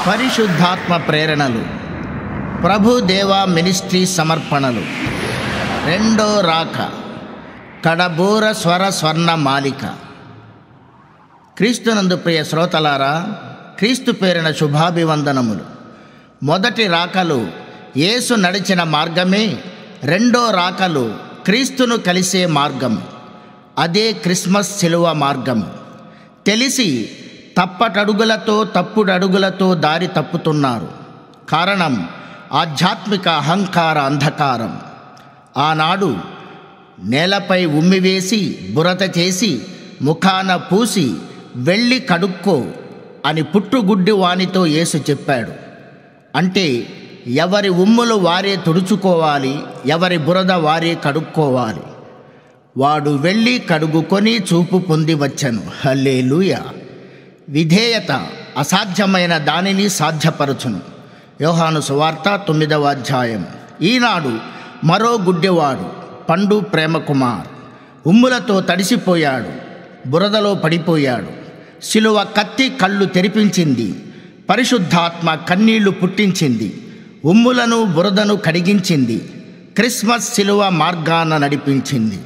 పరిశుద్ధాత్మ ప్రేరణలు ప్రభు దేవ మినిస్ట్రీ సమర్పణలు రెండో రాక కడబూర స్వర స్వర్ణ మాలిక క్రీస్తునందు ప్రియ శ్రోతలారా క్రీస్తు పేరిన శుభాభివందనములు మొదటి రాకలు యేసు నడిచిన మార్గమే రెండో రాకలు క్రీస్తును కలిసే మార్గం అదే క్రిస్మస్ శిలువ మార్గం తెలిసి తప్పటడుగులతో తప్పుడడుగులతో దారి తప్పుతున్నారు కారణం ఆధ్యాత్మిక అహంకార అంధకారం ఆనాడు నేలపై ఉమ్మివేసి బురద చేసి ముఖాన పూసి వెళ్ళి కడుక్కో అని పుట్టుగుడ్డి వానితో యేసు చెప్పాడు అంటే ఎవరి ఉమ్ములు వారే తుడుచుకోవాలి ఎవరి బురద వారే కడుక్కోవాలి వాడు వెళ్ళి కడుగుకొని చూపు పొంది వచ్చను హల్లేలూయ విధేయత అసాధ్యమైన దానిని సాధ్యపరచును యోహాను సువార్త తొమ్మిదవ అధ్యాయం ఈనాడు మరో గుడ్డివాడు పండు ప్రేమకుమార్ ఉమ్ములతో తడిసిపోయాడు బురదలో పడిపోయాడు శిలువ కత్తి కళ్ళు తెరిపించింది పరిశుద్ధాత్మ కన్నీళ్లు పుట్టించింది ఉమ్ములను బురదను కడిగించింది క్రిస్మస్ శిలువ మార్గాన నడిపించింది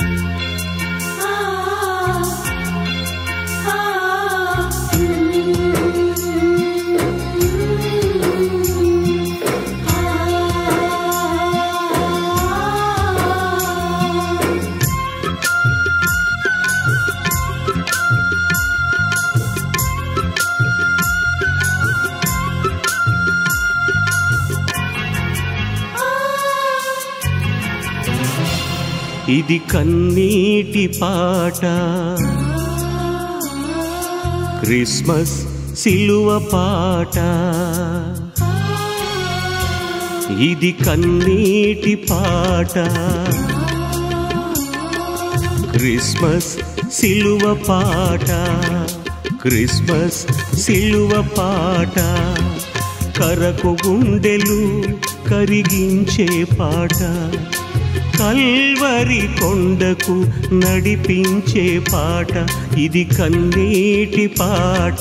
ఇది కన్నీటి పాట క్రిస్మస్ సిలువ పాట ఇది కన్నీటి పాట క్రిస్మస్ సిలువ పాట క్రిస్మస్ సిలువ పాట కరకు గుండెలు కరిగించే పాట కల్వరి కొండకు నడిపించే పాట ఇది కన్నీటి పాట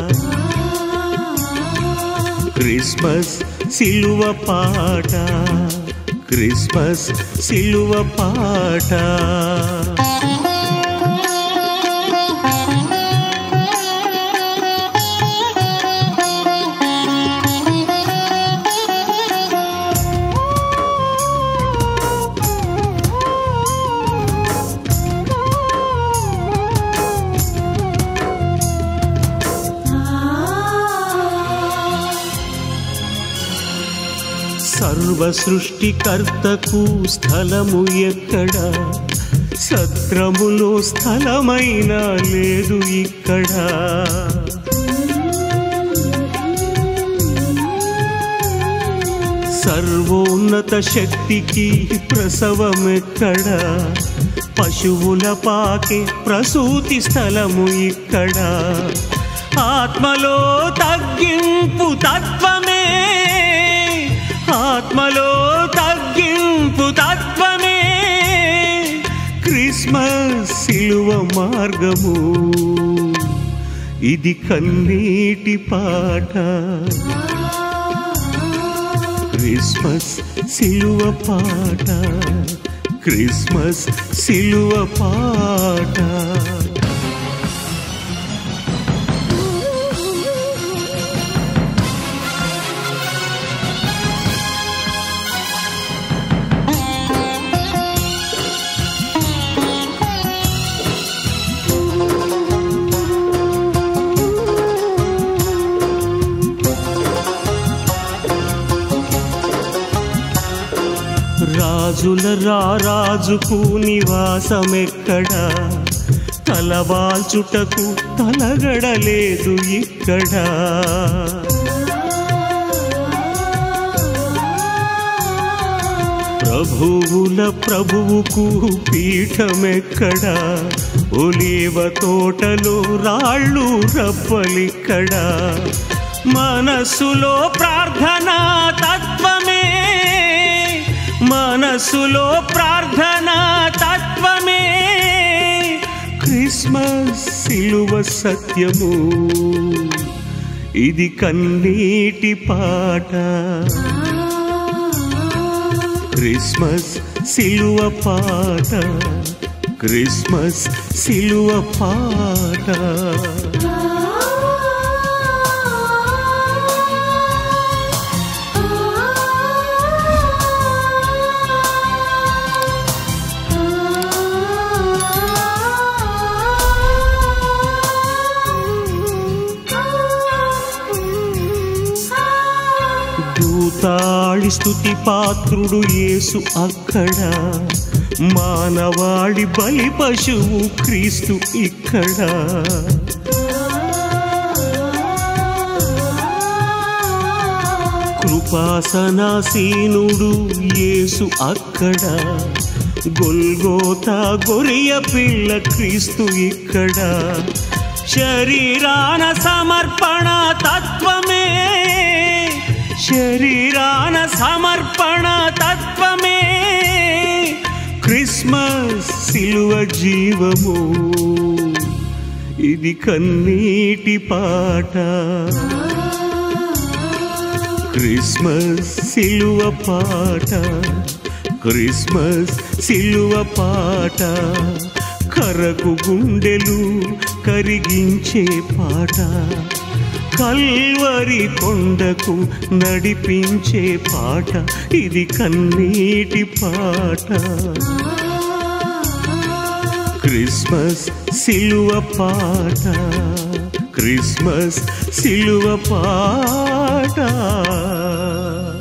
క్రిస్మస్ సిలువ పాట క్రిస్మస్ సిలువ పాట సర్వ సృష్టికర్తకు స్థలము ఎక్కడ సత్రములో స్థలమైన లేదు ఇక్కడ సర్వోన్నత శక్తికి ప్రసవమెక్కడ పశువుల పాకే ప్రసూతి స్థలము ఇక్కడ ఆత్మలో తగ్గింపు తత్వమే ఆత్మలో తగ్గింపు తత్వమే క్రిస్మస్ సిలువ మార్గము ఇది కన్నీటి పాట క్రిస్మస్ సిలువ పాట క్రిస్మస్ సిలువ పాట రాజుల రారాజుకు నివాసమెక్కడ తలవాల్చుటకు తలగడలేదు ఇక్కడ ప్రభువుల ప్రభువుకు పీఠమెక్కడ ఒలీవ తోటలో రాళ్ళు రబ్బలిక్కడ మనసులో ప్రార్థనా తత్వమే మనసులో ప్రార్థనా తత్వమే క్రిస్మస్ సిలువ సత్యము ఇది కన్నీటి పాట క్రిస్మస్ సిలువ పాట క్రిస్మస్ సిలువ పాట దూతాళి స్థుతి పాత్రుడు యేసు అక్కడ మానవాళి బలి పశువు క్రీస్తు ఇక్కడ కృపాసనాసీనుడు యేసు అక్కడ గొల్గోతా గొరియ పిల్ల క్రీస్తు ఇక్కడ శరీరాన సమర్పణ తత్వమే శరీరాన సమర్పణ తత్వమే క్రిస్మస్ సిలువ జీవము ఇది కన్నీటి పాట క్రిస్మస్ సిలువ పాట క్రిస్మస్ సిలువ పాట కరకు గుండెలు కరిగించే పాట కల్వరి కొండకు నడిపించే పాట ఇది కన్నీటి పాట క్రిస్మస్ సిలువ పాట క్రిస్మస్ సిలువ పాట